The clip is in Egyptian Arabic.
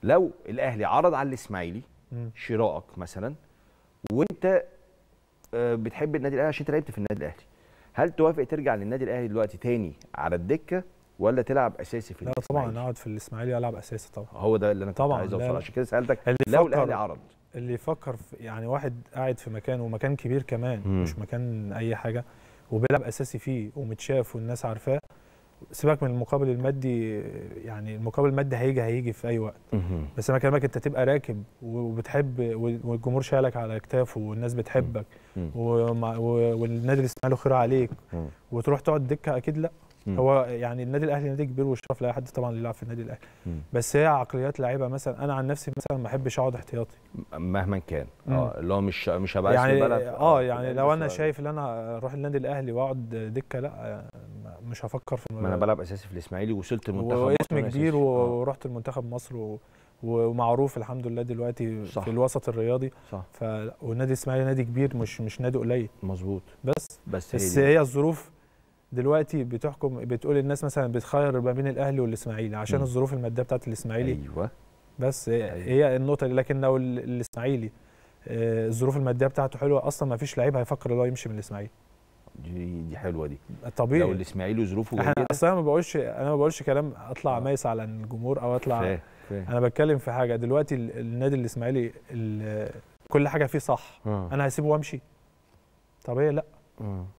لو الاهلي عرض على الاسماعيلي مم. شراءك مثلا وانت آه، بتحب النادي الاهلي عشان انت لعبت في النادي الاهلي هل توافق ترجع للنادي الاهلي دلوقتي تاني على الدكه ولا تلعب اساسي في لا الاسماعيلي طبعا اقعد في الاسماعيلي العب اساسي طبعا هو ده اللي انا كنت طبعاً، عايز لا، اوصله لا. عشان كده سالتك اللي لو يفكر- الاهلي عرض اللي يفكر في يعني واحد قاعد في مكان ومكان كبير كمان مم. مش مكان اي حاجه وبيلعب اساسي فيه ومتشاف والناس عارفاه سيبك من المقابل المادي يعني المقابل المادي هيجي هيجي في اي وقت بس انا بكلمك انت تبقى راكب وبتحب والجمهور شايلك على كتافه والناس بتحبك مم. ومع- و- والنادي الاسماعيلي خير عليك مم. وتروح تقعد دكه اكيد لا مم. هو يعني النادي الاهلي نادي كبير والشرف لاي حد طبعا اللي يلعب في النادي الاهلي مم. بس هي عقليات لعيبه مثلا انا عن نفسي مثلا ما احبش اقعد احتياطي مهما كان مم. اه اللي هو مش مش هبقى اسم يعني البلد اه في يعني الأهلي لو انا بس- شايف ان انا اروح النادي الاهلي واقعد دكه لا آه، مش هفكر في ما انا الموضوع بلعب اساسي في الاسماعيلي وصلت المنتخب مصر واسم وأنا كبير أساسي. آه، ورحت المنتخب مصر و... ومعروف الحمد لله دلوقتي صح. في الوسط الرياضي صح ف والنادي الاسماعيلي نادي كبير مش مش نادي قليل مظبوط بس بس, بس هي دي. هي الظروف دلوقتي بتحكم بتقول الناس مثلا بتخير ما بين الاهلي والاسماعيلي عشان مم. الظروف الماديه بتاعت الاسماعيلي ايوه بس هي, أيوة. هي النقطه دي لكن لو ال- الاسماعيلي آه، الظروف الماديه بتاعته حلوه اصلا ما فيش لعيب هيفكر ان هو يمشي من الاسماعيلي دي دي حلوه دي لو طبيعي الاسماعيلي ظروفه احنا جيده اصلا ما بقولش انا ما بقولش كلام اطلع آه. مايس على الجمهور او اطلع فاهم فاهم انا بتكلم في حاجه دلوقتي ال- النادي الاسماعيلي ال- كل حاجه فيه صح آه. انا هسيبه وامشي طبيعي لا آه.